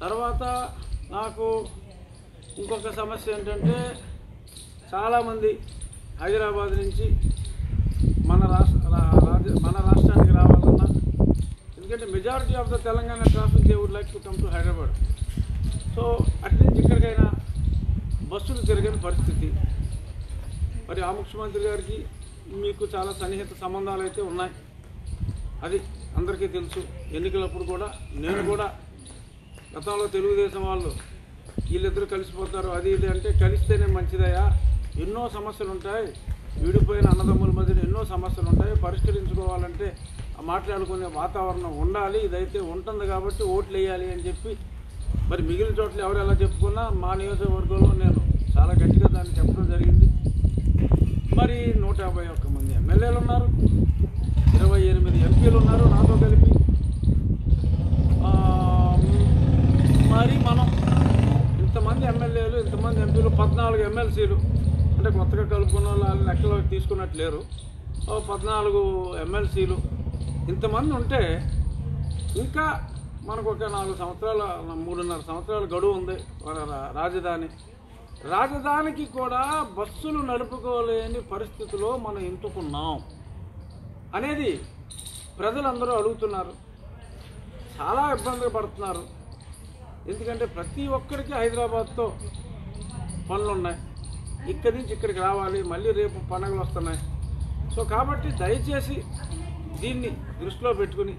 తర్వాత నాకు ఇంకొక సమస్య ఏంటంటే చాలామంది హైదరాబాద్ నుంచి మన రాష్ట్ర రా- రాజ- మన రాష్ట్రానికి రావాలన్నా ఎందుకంటే majority of the Telangana traffic they would like to come to Hyderabad so అటు నుంచి ఇక్కడికైనా బస్సులు తిరగని పరిస్థితి మరి ఆ ముఖ్యమంత్రి గారికి మీకు చాలా సన్నిహిత సంబంధాలు అయితే ఉన్నాయి అది అందరికీ తెలుసు ఎన్నికలప్పుడు కూడా నేను కూడా గతంలో తెలుగుదేశం వాళ్ళు వీళ్ళిద్దరూ కలిసిపోతారు అది ఇది అంటే కలిస్తేనే మంచిదయా ఎన్నో సమస్యలు ఉంటాయి విడిపోయిన అన్నదమ్ముల మధ్యన ఎన్నో సమస్యలు ఉంటాయి పరిష్కరించుకోవాలంటే ఆ మాట్లాడుకునే వాతావరణం ఉండాలి ఇదైతే ఉంటుంది కాబట్టి ఓట్లు వేయాలి అని చెప్పి మరి మిగిలిన చోట్ల ఎవరు ఎలా చెప్పుకున్నా మా నియోజకవర్గంలో నేను చాలా గట్టిగా దాన్ని చెప్పడం జరిగింది మరి నూట యాభై ఒక్క మంది ఎమ్మెల్యేలు ఉన్నారు ఇరవై ఎనిమిది ఎంపీలు ఉన్నారు నాతో కలిపి ఆ, మరి మనం ఇంతమంది ఎమ్మెల్యేలు ఇంతమంది ఎంపీలు పద్నాలుగు ఎమ్మెల్సీలు అంటే కొత్తగా కలుపుకున్న వాళ్ళని లెక్కలోకి తీసుకున్నట్టు లేరు ఓ పద్నాలుగు ఎమ్మెల్సీలు ఇంతమంది ఉంటే ఇంకా మనకు ఒక నాలుగు సంవత్సరాల మూడున్నర సంవత్సరాల గడువు ఉంది మన రా- రాజధాని రాజధానికి కూడా బస్సులు నడుపుకోలేని పరిస్థితిలో మనం ఎంచుకున్నాం అనేది ప్రజలందరూ అడుగుతున్నారు చాలా ఇబ్బందులు పడుతున్నారు ఎందుకంటే ప్రతి ఒక్కరికి హైదరాబాద్తో పనులు ఉన్నాయి ఇక్కడి నుంచి ఇక్కడికి రావాలి మళ్ళీ రేపు పండగలు వస్తున్నాయి సో కాబట్టి దయచేసి దీన్ని దృష్టిలో పెట్టుకుని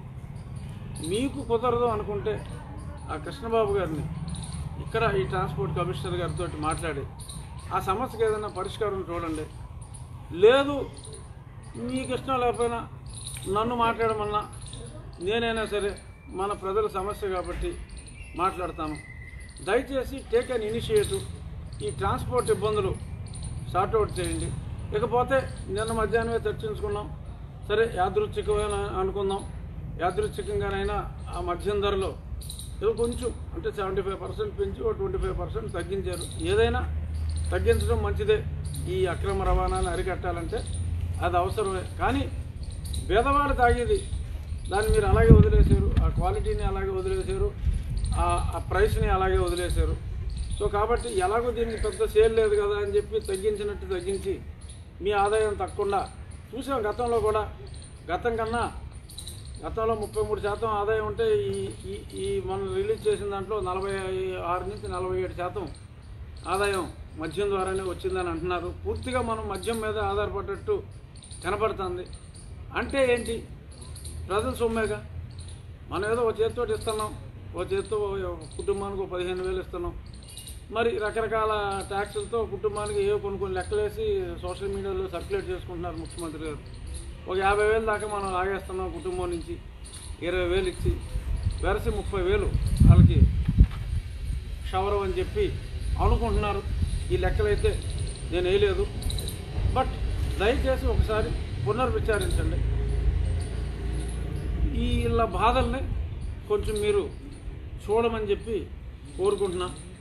మీకు కుదరదు అనుకుంటే ఆ కృష్ణబాబు గారిని ఇక్కడ ఈ ట్రాన్స్పోర్ట్ కమిషనర్ గారితో మాట్లాడి ఆ సమస్యకి ఏదైనా పరిష్కారం చూడండి లేదు మీకు ఇష్టం లేకపోయినా నన్ను మాట్లాడమన్నా నేనైనా సరే మన ప్రజల సమస్య కాబట్టి మాట్లాడతాను దయచేసి టేక్ అన్ ఇనిషియేటివ్ ఈ ట్రాన్స్పోర్ట్ ఇబ్బందులు సార్ట్అవుట్ చేయండి ఇకపోతే నిన్న మధ్యాహ్నమే చర్చించుకున్నాం సరే యాదృచ్ఛికమైన అనుకుందాం యాదృచ్ఛికంగానైనా ఆ మధ్యం ధరలో ఏదో కొంచెం అంటే సెవెంటీ ఫైవ్ పర్సెంట్ పెంచి ఒక ట్వంటీ ఫైవ్ పర్సెంట్ తగ్గించారు ఏదైనా తగ్గించడం మంచిదే ఈ అక్రమ రవాణాని అరికట్టాలంటే అది అవసరమే కానీ పేదవాడు తాగేది దాన్ని మీరు అలాగే వదిలేశారు ఆ క్వాలిటీని అలాగే వదిలేశారు ఆ ఆ ప్రైస్ని అలాగే వదిలేశారు సో కాబట్టి ఎలాగో దీనికి పెద్ద సేల్ లేదు కదా అని చెప్పి తగ్గించినట్టు తగ్గించి మీ ఆదాయం తక్కకుండా చూసాం గతంలో కూడా గతం కన్నా గతంలో ముప్పై మూడు శాతం ఆదాయం ఉంటే ఈ ఈ ఈ మనం రిలీజ్ చేసిన దాంట్లో నలభై ఆరు నుంచి నలభై ఏడు శాతం ఆదాయం మద్యం ద్వారానే వచ్చిందని అంటున్నారు పూర్తిగా మనం మద్యం మీద ఆధారపడ్డట్టు కనపడుతుంది అంటే ఏంటి ప్రజల సొమ్మేగా మనం ఏదో ఒక చేతితో ఇస్తున్నాం ఒక చేతితో కుటుంబానికి ఒక పదిహేను వేలు ఇస్తున్నాం మరి రకరకాల ట్యాక్సులతో కుటుంబానికి ఏవో కొన్ని కొన్ని లెక్కలేసి సోషల్ మీడియాలో సర్క్యులేట్ చేసుకుంటున్నారు ముఖ్యమంత్రి గారు ఒక యాభై వేలు దాకా మనం లాగేస్తున్నాం కుటుంబం నుంచి ఇరవై వేలు ఇచ్చి వెరసి ముప్పై వేలు వాళ్ళకి షవరం అని చెప్పి అనుకుంటున్నారు ఈ లెక్కలైతే నేను వేయలేదు బట్ దయచేసి ఒకసారి పునర్విచారించండి వీళ్ళ బాధల్ని కొంచెం మీరు చూడమని చెప్పి కోరుకుంటున్నా